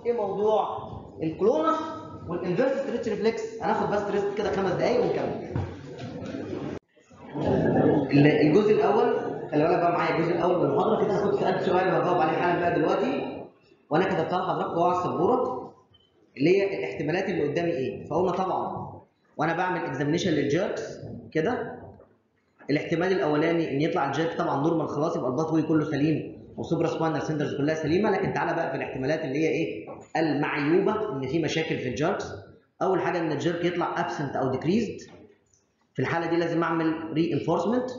ايه موضوع الكلونس والانفيرس ستريتش ريفلكس هناخد بس ريست كده خمس دقايق ونكمل الجزء الاول خلي بالك بقى معايا الجزء الاول من المحاضره كده انا كنت سالت سؤال بجاوب عليه حالا بقى دلوقتي وانا كتبتها لحضراتكم جوه على السبوره اللي هي الاحتمالات اللي قدامي ايه فقلنا طبعا وانا بعمل اكزامينشن للجيركس كده الاحتمال الاولاني ان يطلع الجيرك طبعا نورمال خلاص يبقى الباث واي كله سليم وسوبرا سباينال سندرز كلها سليمه لكن تعالى بقى في الاحتمالات اللي هي ايه المعيوبه ان في مشاكل في الجيركس اول حاجه ان الجيرك يطلع ابسنت او ديكريزد في الحاله دي لازم اعمل ري انفورسمنت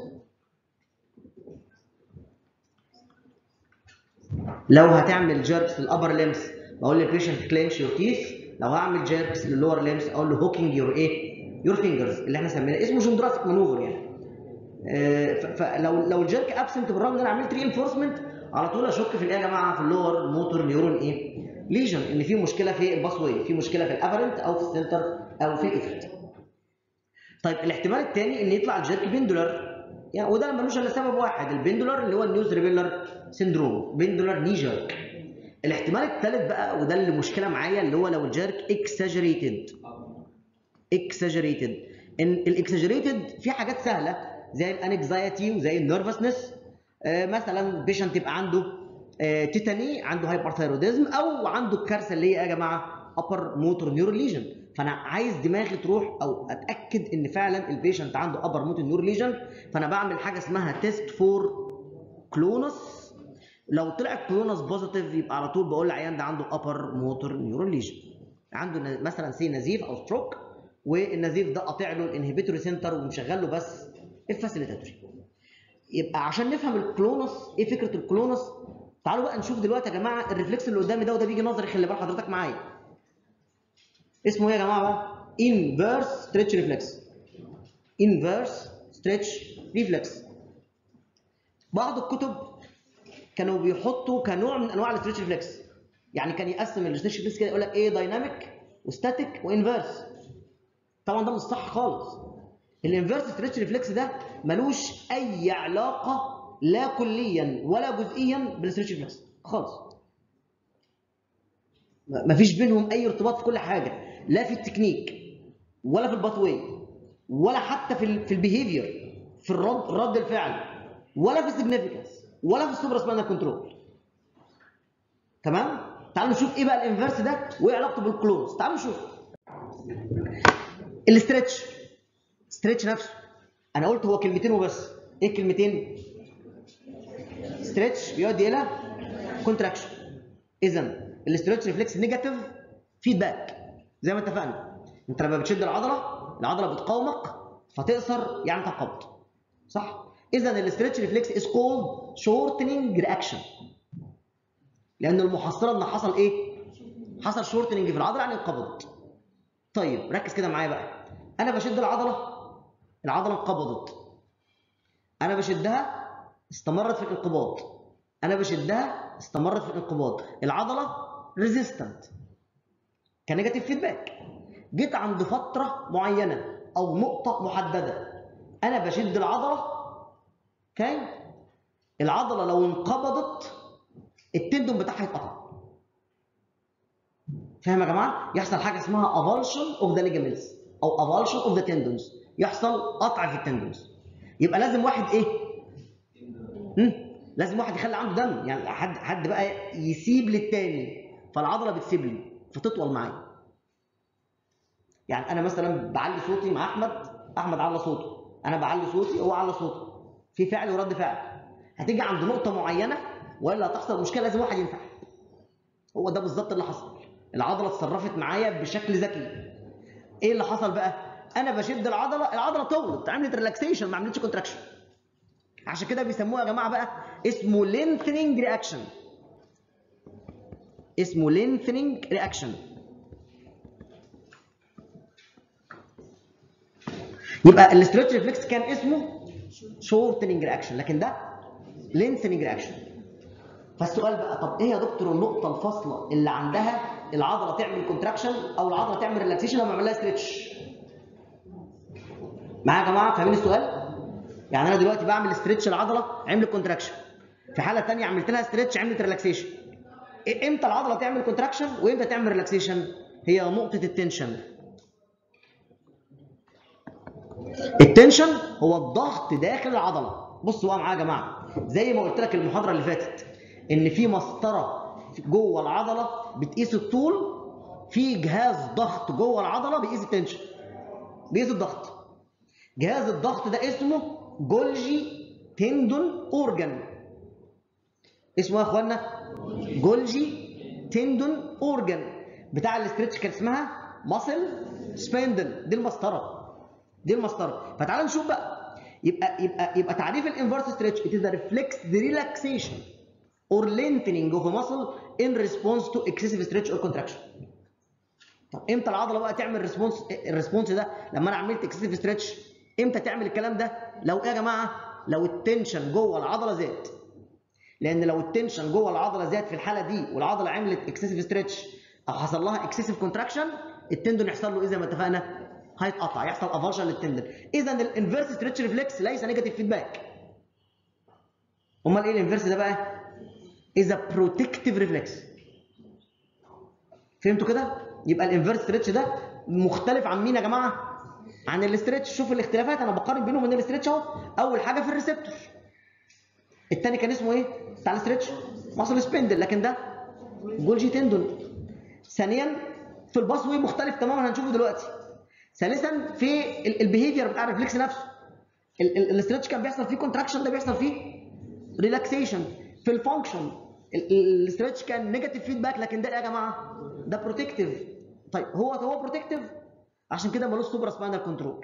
لو هتعمل جيركس للابر ليمس بقول للبيشنت كلينش يور تيث لو هعمل جيركس للور ليمس اقول له هوكينج يور ايه يور فينجرز اللي احنا سميناه اسمه جندراسيك مانوفر يعني آه فلو لو الجيرك ابسنت بالرغم ان انا عملت ري انفورسمنت على طول اشك في ايه يا جماعه في اللور موتور نيورون ايه ليجن ان في مشكله في الباس واي في مشكله في الافرنت او في السنتر او في الافرت طيب الاحتمال الثاني ان يطلع الجيرك بندولار يعني وده ملوش الا سبب واحد البندولار اللي هو النيوز ريبيلر سيندروم بندولار ني جيرك الاحتمال الثالث بقى وده اللي مشكله معايا اللي هو لو الجيرك اكساجريتد اكساجريتد ان الاكساجريتد في حاجات سهله زي الانكزايتي وزي النيرفسنس آه مثلا بيشنت يبقى عنده آه تيتاني عنده هايبرثايروديزم او عنده الكارثه اللي هي يا جماعه ابر موتور نيورال ليجن فانا عايز دماغي تروح او اتاكد ان فعلا البيشنت عنده ابر موتور نيورال ليجن فانا بعمل حاجه اسمها تيست فور كلونس لو طلع كلونس بوزيتيف يبقى على طول بقول العيان ده عنده ابر موتور نيورال ليجن عنده مثلا سي نزيف او ستروك والنزيف ده قاطع له الانهبيتوري سنتر ومشغل له بس الفاسيليتاتوري يبقى عشان نفهم الكلونس ايه فكره الكلونس تعالوا بقى نشوف دلوقتي يا جماعه الريفلكس اللي قدامي ده وده بيجي نظري خلي بال حضرتك معايا اسمه ايه يا جماعه بقى انفيرس ستريتش ريفلكس انفيرس ستريتش ريفلكس بعض الكتب كانوا بيحطوا كنوع من انواع الستريتش ريفلكس يعني كان يقسم الستريتش ريفلكس كده يقول لك ايه دايناميك وستاتيك وانفيرس طبعا ده مش صح خالص الانفيرس ستريتش ريفلكس ده ملوش اي علاقه لا كليا ولا جزئيا بالستريتش ريفلكس خالص مفيش بينهم اي ارتباط في كل حاجه لا في التكنيك ولا في الباثوي ولا حتى في في البيهيفير في الرد رد الفعل ولا في السيجنيفيكانس ولا في السوبر سباينال كنترول تمام تعالوا نشوف ايه بقى الانفيرس ده وايه علاقته بالكلونز تعالوا نشوف الاسترتش ستريتش نفسه انا قلت هو كلمتين وبس ايه الكلمتين ستريتش بيؤدي الى كونتراكشن اذا الاسترتش ريفلكس نيجاتيف فيدباك زي ما اتفقنا انت لما بتشد العضله العضله بتقاومك فتقصر يعني تنقبض صح اذا الاسترتش ريفلكس از كولد شورتنج رياكشن لان المحصله ان حصل ايه حصل شورتنج في العضله يعني انقبضت طيب ركز كده معايا بقى انا بشد العضله العضله انقبضت انا بشدها استمرت في الانقباض انا بشدها استمرت في الانقباض العضله ريزيستنت كنيجاتيف فيدباك جيت عند فتره معينه او نقطه محدده انا بشد العضله اوكي العضله لو انقبضت التندون بتاعها يتقطع فاهم يا جماعه يحصل حاجه اسمها افالشن اوف ذا ليجامنتس او افالشن اوف ذا تندونز يحصل قطع في التندونز يبقى لازم واحد ايه هم؟ لازم واحد يخلي عنده دم يعني حد حد بقى يسيب للتاني فالعضله بتسيب لي فتطول معايا يعني انا مثلا بعلي صوتي مع احمد احمد على صوته انا بعلي صوتي هو على صوته في فعل ورد فعل هتيجي عند نقطه معينه والا هتحصل مشكله لازم واحد ينسحب هو ده بالظبط اللي حصل العضله اتصرفت معايا بشكل ذكي ايه اللي حصل بقى انا بشد العضله العضله طولت عملت ريلاكسيشن ما عملتش كونتراكشن عشان كده بيسموها يا جماعه بقى اسمه لينثنينج رياكشن اسمه لينثنينج رياكشن يبقى الاسترتش ريفلكس كان اسمه شورتنينج رياكشن لكن ده لينثنينج رياكشن فالسؤال بقى طب ايه يا دكتور النقطه الفاصله اللي عندها العضله تعمل كونتراكشن او العضله تعمل ريلاكسيشن لما اعمل لها ستريتش معايا يا جماعه فاهمين السؤال يعني انا دلوقتي بعمل ستريتش العضله عملت كونتراكشن في حاله ثانيه عملت لها ستريتش عملت ريلاكسيشن امتى العضله تعمل كونتراكشن وامتى تعمل ريلاكسيشن هي نقطه التنشن التنشن هو الضغط داخل العضله بصوا بقى معايا يا جماعه زي ما قلت لك المحاضره اللي فاتت ان في مسطره جوه العضله بتقيس الطول في جهاز ضغط جوه العضله بيقيس التنشن بيقيس الضغط جهاز الضغط ده اسمه جولجي تندون اورجان اسمه يا اخوانا جولجي تندون اورجان بتاع الاسترتش كان اسمها ماسل سبندل دي المسطره دي المسطره فتعال نشوف بقى يبقى يبقى يبقى تعريف الانفرس ستريتش it is a reflex the relaxation or lengthening of a muscle in response to excessive stretch or contraction طب امتى العضله بقى تعمل ريسبونس الريسبونس ده لما انا عملت اكسسيف ستريتش امتى تعمل الكلام ده لو ايه يا جماعه لو التنشن جوه العضله زاد لان لو التنشن جوه العضله زاد في الحاله دي والعضله عملت اكسسيف ستريتش او حصل لها اكسسيف كونتراكشن التندون يحصل له ايه زي ما اتفقنا هيتقطع يحصل افالشن للتندون اذا الانفيرس ستريتش ريفلكس ليس نيجاتيف فيدباك امال ايه الانفيرس ده بقى is a protective reflex فهمتوا كده يبقى الانفيرس ستريتش ده مختلف عن مين يا جماعه عن الاسترتش شوف الاختلافات انا بقارن بينهم وبين الاسترتش اهو اول حاجه في الريسبتور الثاني كان اسمه ايه بتاع الاسترتش ماسل سبندل لكن ده جولجي تندون ثانيا في الباس واي مختلف تماما هنشوفه دلوقتي ثالثا في البيهيفير بتاع الريفلكس نفسه الاسترتش كان بيحصل فيه كونتراكشن ده بيحصل فيه ريلاكسيشن في الفانكشن الاسترتش كان نيجاتيف فيدباك لكن ده ايه يا جماعه ده بروتكتيف طيب هو هو بروتكتيف عشان كده ملوش سوبر سباينال كنترول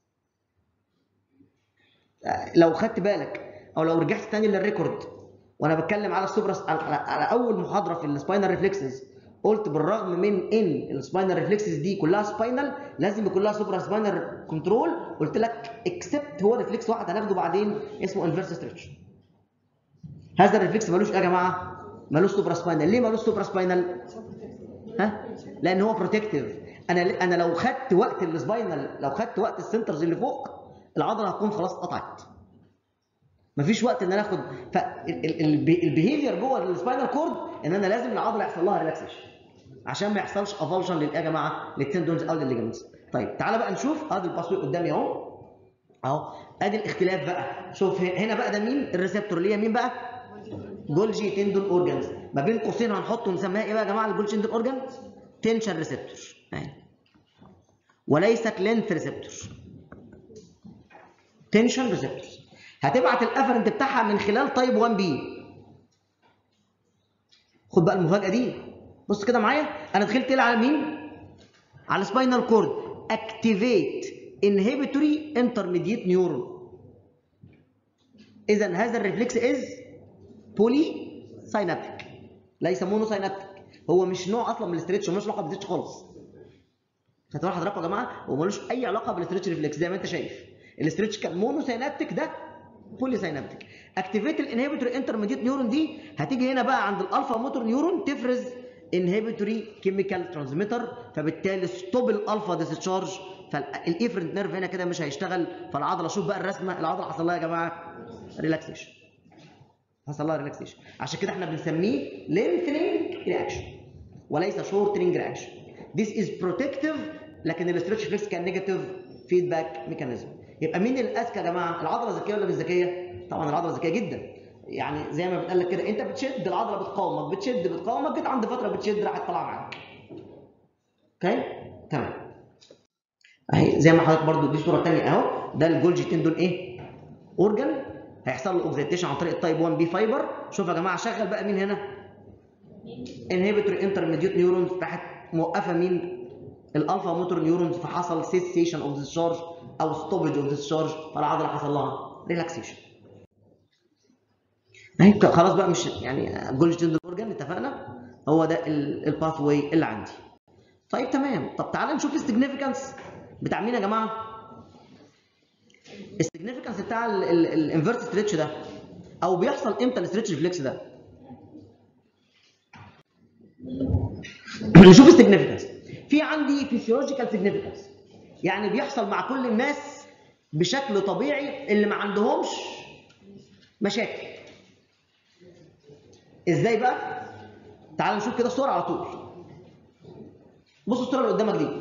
لو خدت بالك او لو رجعت تاني للريكورد وانا بتكلم على السوبر على, على اول محاضره في السباينال ريفلكسز قلت بالرغم من ان السباينال ريفلكسز دي كلها سباينال لازم يكون لها سوبر سباينال كنترول قلت لك اكسبت هو ريفلكس واحد هناخده بعدين اسمه انفيرس ستريتش هذا الريفلكس ملوش ايه يا جماعه ملوش سوبر سباينال ليه ملوش سوبر سباينال ها لان هو بروتكتيف انا انا لو خدت وقت السباينال لو خدت وقت السنترز اللي فوق العضله هتكون خلاص اتقطعت مفيش وقت ان انا اخد فالبيهيفير جوه السباينال كورد ان انا لازم العضله يحصل لها ريلاكسيشن عشان ما يحصلش افالجن للايه يا جماعه للتندونز او للليجمنتس طيب تعالى بقى نشوف ادي الباسوي قدامي اهو اهو ادي الاختلاف بقى شوف هنا بقى ده مين الريسبتور اللي هي مين بقى جولجي تندون اورجانز ما بين قوسين هنحطه نسميها ايه بقى يا جماعه الجولجي تندون اورجانز تنشن ريسبتور اهي وليست لينث ريسبتور تنشن ريسبتور هتبعت الافرنت بتاعها من خلال تايب 1 بي خد بقى المفاجاه دي بص كده معايا انا دخلت لي على مين على السباينال كورد اكتيفيت انهبيتوري انترميديت نيورون اذا هذا الريفلكس از بولي ساينابتيك ليس مونو ساينابتيك هو مش نوع اصلا من الاسترتش ومالوش علاقه بالاسترتش خالص هتقول حضراتكم يا جماعه هو ملوش اي علاقه بالاسترتش ريفلكس زي ما انت شايف الاسترتش كان مونو ساينابتيك ده بولي ساينابتيك اكتيفيت الانهبيتوري انترميديت نيورون دي هتيجي هنا بقى عند الالفا موتور نيورون تفرز انهبيتوري كيميكال ترانسميتر فبالتالي ستوب الالفا ديسشارج فالافرنت نيرف هنا كده مش هيشتغل فالعضله شوف بقى الرسمه العضله حصل لها يا جماعه ريلاكسيشن حصل لها ريلاكسيشن عشان كده احنا بنسميه لينثنينج رياكشن وليس شورتنينج رياكشن This is protective لكن الاسترتش فيكس كان نيجاتيف فيدباك ميكانيزم يبقى مين الاذكى يا جماعه العضله ذكيه ولا مش ذكيه طبعا العضله ذكيه جدا يعني زي ما بتقال لك كده انت بتشد العضله بتقاومك بتشد بتقاومك جيت عند فتره بتشد راحت طالعه معاك اوكي تمام اهي زي ما حضرتك برضو دي صوره ثانيه اهو ده الجولجي تندون ايه اورجان هيحصل له اوكسيديشن عن طريق التايب 1 بي فايبر شوف يا جماعه شغل بقى مين هنا انهبيتور انترميديت نيورونز تحت موقفه مين الالفا موتور نيورونز فحصل سيسيشن اوف ديسشارج او ستوبج اوف ديسشارج فالعضله حصل لها ريلاكسيشن اهي خلاص بقى مش يعني جولج تندون اورجان اتفقنا هو ده الباث واي اللي عندي طيب تمام طب تعالى نشوف السيجنيفيكانس بتاع مين يا جماعه السيجنيفيكانس بتاع الانفيرت ستريتش ده او بيحصل امتى الستريتش ريفلكس ده نشوف السيجنيفيكانس في عندي فيسيولوجيكال سيجنيفيكانس يعني بيحصل مع كل الناس بشكل طبيعي اللي ما عندهمش مشاكل ازاي بقى تعال نشوف كده الصوره على طول بص الصوره اللي قدامك دي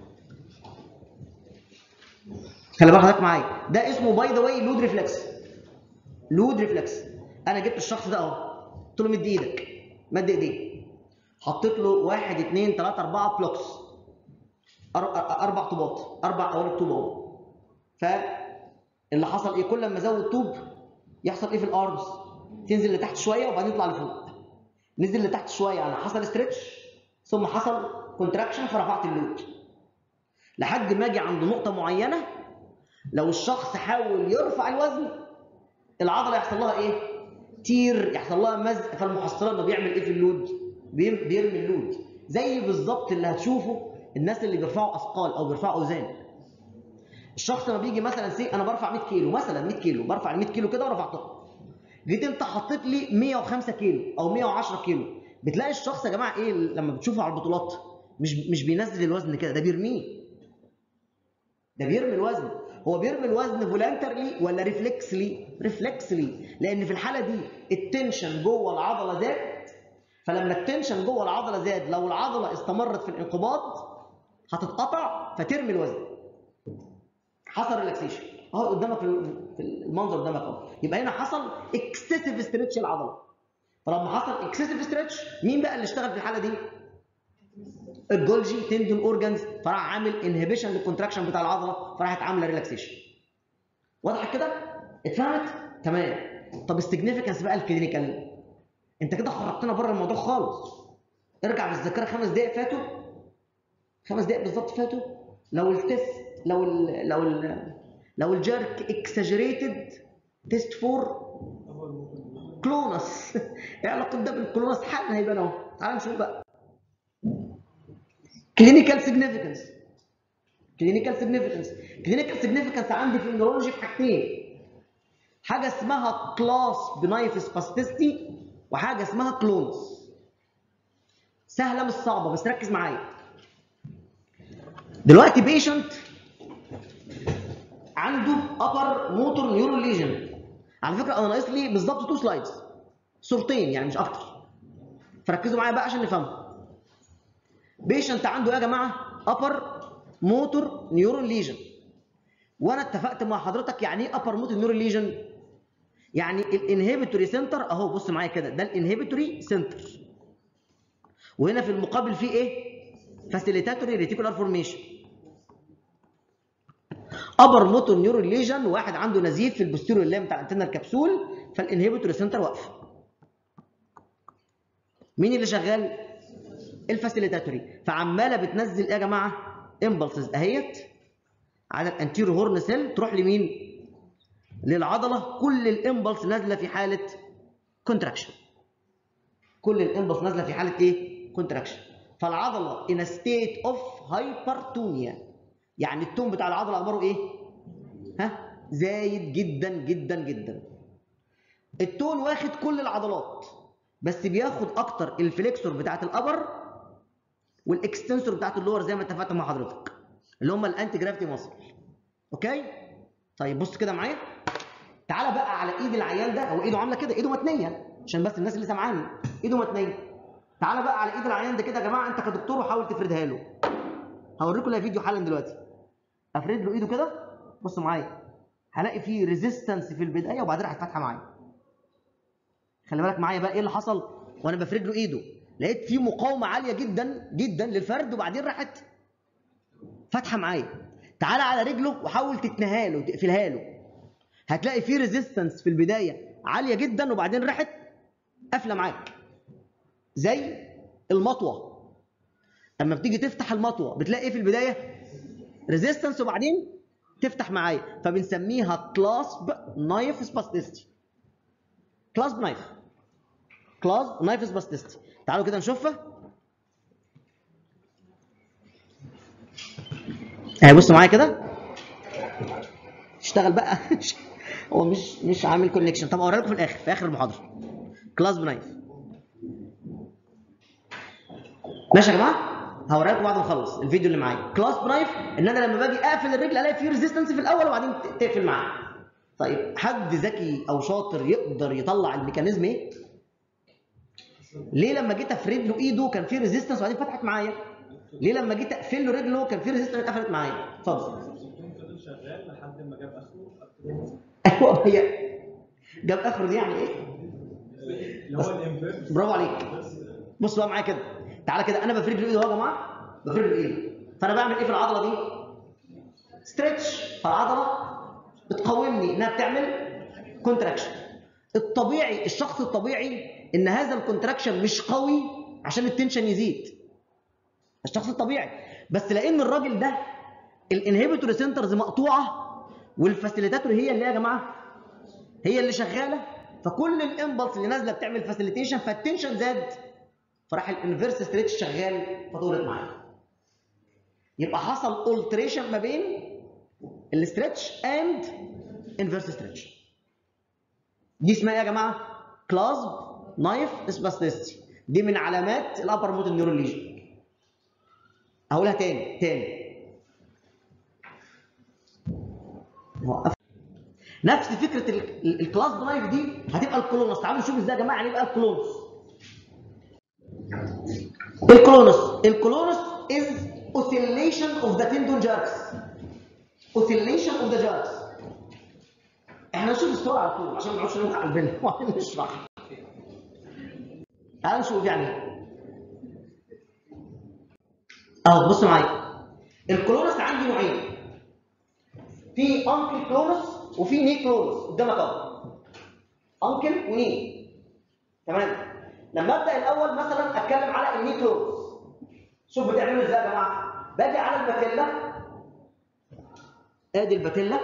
خلي بالك حضرتك معايا ده اسمه باي ذا واي لود ريفلكس لود ريفلكس انا جبت الشخص ده اهو قلت له مد ايدك مد ايديه حطيت له واحد اثنين ثلاثة أربعة بلوكس أربع طوبات أربع قوالب طوب أهو فاللي حصل إيه كل ما أزود طوب يحصل إيه في الأرمز تنزل لتحت شوية وبعدين يطلع لفوق نزل لتحت شوية يعني حصل ستريتش ثم حصل كونتراكشن فرفعت اللود لحد ما أجي عند نقطة معينة لو الشخص حاول يرفع الوزن العضلة يحصل لها إيه؟ تير يحصل لها مزق فالمحصلة إنه بيعمل إيه في اللود؟ بيرمي اللود زي بالظبط اللي هتشوفه الناس اللي بيرفعوا اثقال او بيرفعوا اوزان الشخص لما بيجي مثلا سي انا برفع 100 كيلو مثلا 100 كيلو برفع ال 100 كيلو كده ورفعتها جيت انت حطيت لي 105 كيلو او 110 كيلو بتلاقي الشخص يا جماعه ايه لما بتشوفه على البطولات مش مش بينزل الوزن كده ده بيرميه ده بيرمي الوزن هو بيرمي الوزن فولانترلي ولا ريفلكسلي ريفلكسلي لان في الحاله دي التنشن جوه العضله زاد فلما التنشن جوه العضله زاد لو العضله استمرت في الانقباض هتتقطع فترمي الوزن حصل ريلاكسيشن اهو قدامك في المنظر قدامك اهو يبقى هنا حصل اكسسيف ستريتش العضله فلما حصل اكسسيف ستريتش مين بقى اللي اشتغل في الحاله دي الجولجي تندون اورجانز فراح عامل انهبيشن للكونتراكشن بتاع العضله فراحت عامله ريلاكسيشن واضح كده اتفهمت تمام طب السيجنيفيكانس بقى الكلينيكال انت كده خرجتنا بره الموضوع خالص ارجع بالذاكره خمس دقائق فاتوا خمس دقائق بالظبط فاتوا لو التست لو ال لو ال لو الجرك اكسجريتد تيست فور كلونس ايه علاقه ده بالكلونس حالا هيبان اهو تعال نشوف بقى كلينيكال سيجنيفيكانس كلينيكال سيجنيفيكانس كلينيكال سيجنيفيكانس عندي في النيورولوجي في حاجتين حاجه اسمها كلاس بنايف سباستيستي وحاجه اسمها كلونز سهله مش صعبه بس ركز معايا دلوقتي بيشنت عنده ابر موتور نيورال ليجن على فكره انا ناقص لي بالظبط تو سلايدز صورتين يعني مش اكتر فركزوا معايا بقى عشان نفهمها بيشنت عنده ايه يا جماعه ابر موتور نيورال ليجن وانا اتفقت مع حضرتك يعني ايه ابر موتور نيورال ليجن يعني الانهبيتوري سنتر اهو بص معايا كده ده الانهبيتوري سنتر وهنا في المقابل في ايه فاسيليتاتوري ريتيكولار فورميشن ابر موتور نيورال ليجن واحد عنده نزيف في البوستيريور لام بتاع الانتنال كبسول فالانهبيتوري سنتر واقف مين اللي شغال الفاسيليتاتوري فعماله بتنزل ايه يا جماعه امبلسز اهيت على الانتيرو هورن سيل تروح لمين للعضله كل الامبلس نازله في حاله كونتراكشن كل الامبلس نازله في حاله ايه كونتراكشن فالعضله in a state of hypertonia يعني التون بتاع العضله اخباره ايه ها زايد جدا جدا جدا التون واخد كل العضلات بس بياخد اكتر الفليكسور بتاعت الابر والاكستنسور بتاعت اللور زي ما اتفقت مع حضرتك اللي هم الانتي جرافيتي ماسل اوكي طيب بص كده معايا تعالى بقى على ايد العيان ده هو ايده عامله كده ايده متنيه عشان بس الناس اللي سامعاني ايده متنيه تعالى بقى على ايد العيان ده كده يا جماعه انت كدكتور وحاول تفردها له هوريكم الفيديو حالا دلوقتي افرد له ايده كده بصوا معايا هلاقي فيه ريزيستنس في البدايه وبعدين راحت فاتحه معايا خلي بالك معايا بقى ايه اللي حصل وانا بفرد له ايده لقيت فيه مقاومه عاليه جدا جدا للفرد وبعدين راحت فاتحه معايا تعالى على رجله وحاول تتنها له تقفلها له هتلاقي فيه ريزيستنس في البدايه عاليه جدا وبعدين راحت قافله معاك زي المطوه اما بتيجي تفتح المطوه بتلاقي ايه في البدايه ريزيستنس وبعدين تفتح معايا فبنسميها كلاسب نايف سباستيستي كلاسب نايف كلاسب نايف سباستيستي تعالوا كده نشوفها اهي بصوا معايا كده اشتغل بقى هو مش مش عامل كونكشن طب اوريها لكم في الاخر في اخر المحاضره كلاس بنايف ماشي يا جماعه هوريها لكم بعد ما اخلص الفيديو اللي معايا كلاس بنايف ان انا لما باجي اقفل الرجل الاقي فيه ريزيستنس في الاول وبعدين تقفل معاه طيب حد ذكي او شاطر يقدر يطلع الميكانيزم ايه ليه لما جيت افرد له ايده كان في ريزيستنس وبعدين فتحت معايا ليه لما جيت اقفل له رجله كان في ريزيستنس اتقفلت معايا اتفضل السيستم فضل شغال لحد ما جاب اخره ايوه هي جاب اخره دي يعني ايه اللي هو الانفيرس برافو عليك بص بقى معايا كده تعالى كده انا بفرد له ايده اهو يا جماعه بفرد له ايده فانا بعمل ايه في العضله دي ستريتش فالعضله بتقاومني انها بتعمل كونتراكشن الطبيعي الشخص الطبيعي ان هذا الكونتراكشن مش قوي عشان التنشن يزيد الشخص الطبيعي بس لان الراجل ده الانهبيتور سنترز مقطوعه والفاسيليتاتور هي اللي يا جماعه هي اللي شغاله فكل الامبلس اللي نازله بتعمل فاسيليتيشن فالتنشن زاد فراح الانفيرس ستريتش شغال فطولت معايا يبقى حصل اولتريشن ما بين الاسترتش اند انفيرس ستريتش دي اسمها ايه يا جماعه كلاسب نايف سباستيستي دي من علامات الابر موت نيورال ليجن هقولها تاني تاني وقف نفس فكره ال- ال- الكلاس نايف دي هتبقى الكولونس تعالوا نشوف ازاي يا جماعه يعني يبقى الكولونس الكولونس الكولونس is oscillation of the tendon jerks oscillation of the jerks احنا نشوف الصوره على طول عشان ما نقعدش نوقع قلبنا وبعدين نشرح تعال نشوف يعني ايه اهو بصوا معايا الكلونس عندي نوعين في انكل كلونس وفي ني كلونس قدامك اهو انكل وني تمام لما ابدا الاول مثلا اتكلم على الني كلونس شوف بتعملوا ازاي يا جماعه باجي على الباتيلا ادي الباتيلا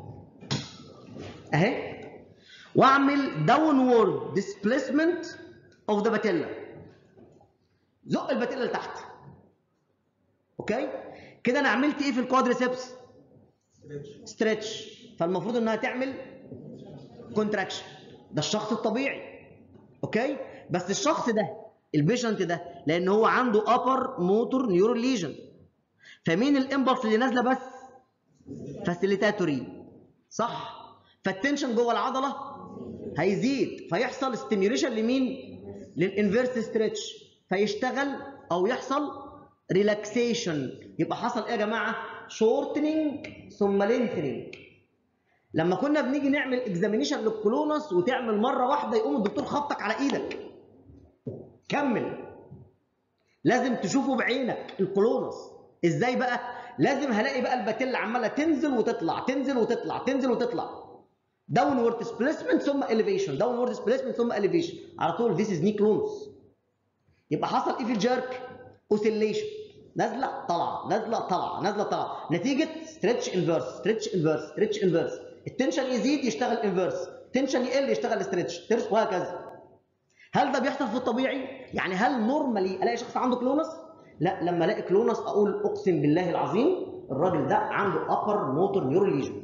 اهي واعمل داونورد ديسبيسمنت اوف ذا باتيلا زق الباتيلا لتحت اوكي كده انا عملت ايه في الكوادريسبس ستريتش فالمفروض انها تعمل كونتراكشن ده الشخص الطبيعي اوكي بس الشخص ده البيشنت ده لان هو عنده ابر موتور نيورال ليجن فمين الامبلس اللي نازله بس فاسيليتاتوري صح فالتنشن جوه العضله هيزيد فيحصل ستيميوليشن لمين للانفيرس ستريتش فيشتغل او يحصل ريلاكسيشن يبقى حصل ايه يا جماعه شورتنينج ثم لينثنينج لما كنا بنيجي نعمل اكزامينيشن للكولونس وتعمل مره واحده يقوم الدكتور خبطك على ايدك كمل لازم تشوفه بعينك الكولونس ازاي بقى لازم هلاقي بقى الباتيلا عماله تنزل وتطلع تنزل وتطلع تنزل وتطلع داونورد ديسبيسمنت ثم اليفيشن داونورد ديسبيسمنت ثم اليفيشن على طول ذيس از ني كلونس يبقى حصل ايه في الجيرك اوسيليشن نازله طالعه نازله طالعه نازله طالعه نتيجه ستريتش انفيرس ستريتش انفيرس ستريتش انفيرس التنشن يزيد يشتغل انفيرس تنشن يقل يشتغل ستريتش وهكذا هل ده بيحصل في الطبيعي يعني هل نورمالي الاقي شخص عنده كلونس لا لما الاقي كلونس اقول اقسم بالله العظيم الراجل ده عنده upper motor neural lesion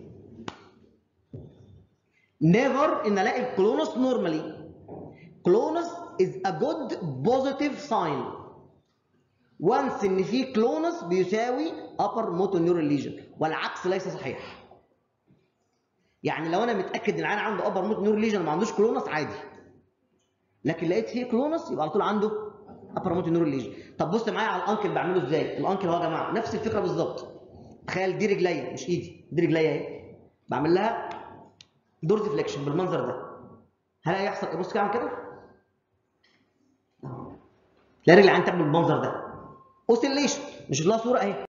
never ان الاقي كلونس نورمالي كلونس is a good positive sign once ان في كلونس بيساوي upper motor neural lesion والعكس ليس صحيح يعني لو انا متاكد ان العيان عنده upper motor neural lesion وما عندوش كلونس عادي لكن لقيت فيه كلونس يبقى على طول عنده upper motor neural lesion طب بص معايا على الانكل بعمله ازاي الانكل اهو يا جماعه نفس الفكره بالظبط تخيل دي رجليا مش ايدي دي رجليا اهي بعمل لها دور ديفليكشن بالمنظر ده هل هيحصل إيه؟ بص كده اعمل كده أهو. تلاقي رجل العين تعمل بالمنظر ده اوسيليشن مش لها صوره اهي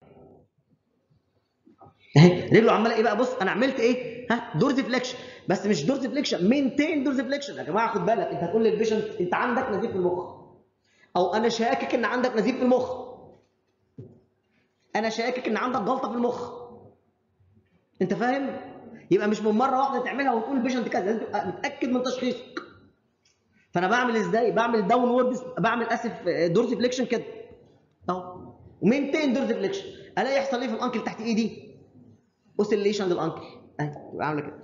اهي رجله عماله ايه بقى بص انا عملت ايه ها دور ديفليكشن بس مش دور ديفليكشن مينتين دور ديفليكشن يا جماعه خد بالك انت هتقول للبيشنت انت عندك نزيف في المخ او انا شاكك ان عندك نزيف في المخ انا شاكك ان عندك جلطه في المخ انت فاهم يبقى مش من مره واحده تعملها وتقول البيشنت كذا لازم تبقى متاكد من تشخيصك فانا بعمل ازاي بعمل داون وورد بعمل اسف دور ديفليكشن كده اهو ومينتين دور ديفليكشن الاقي يحصل ايه في الانكل تحت ايدي اوسيليشن للانكل اهي يبقى عامله كده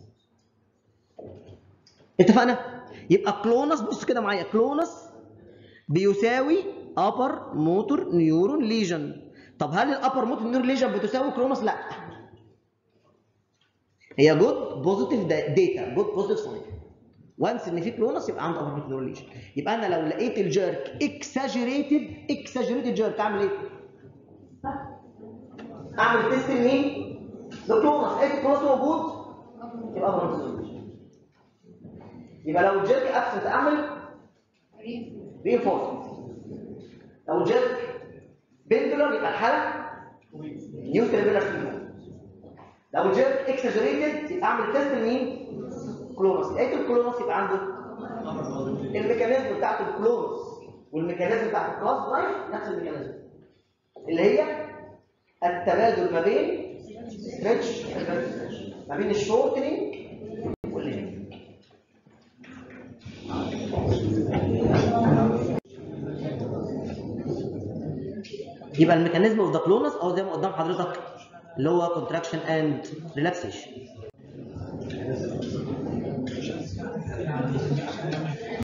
اتفقنا يبقى كلونس بص كده معايا كلونس بيساوي upper motor neuron lesion طب هل الابر موتور نيورون ليجن بتساوي كلونس لا هي جود بوزيتيف داتا جود بوزيتيف ساين وانس ان في كلونس يبقى عنده ابر نيوروليشن يبقى انا لو لقيت الجيرك اكساجريتد اكساجريتد جيرك اعمل ايه؟ ها؟ اعمل تيست لمين؟ لكلونس لقيت الكلونس موجود يبقى ابر نيوروليشن يبقى لو الجيرك ابسنت اعمل رينفورسمنت لو الجيرك بندولار يبقى الحاله نيوتريبيلر فيفر لو الجيرك اكساجريتد يبقى اعمل تيست لمين؟ كلونس لقيت الكلونس يبقى عنده الميكانيزم بتاعت الكلونس والميكانيزم بتاعت الكلاس لايف نفس الميكانيزم اللي هي التبادل ما بين ستريتش ما بين الشورتنج واللينك يبقى الميكانيزم اوف ذا كلونس او زي ما قدام حضرتك اللي هو كونتراكشن اند ريلاكسيشن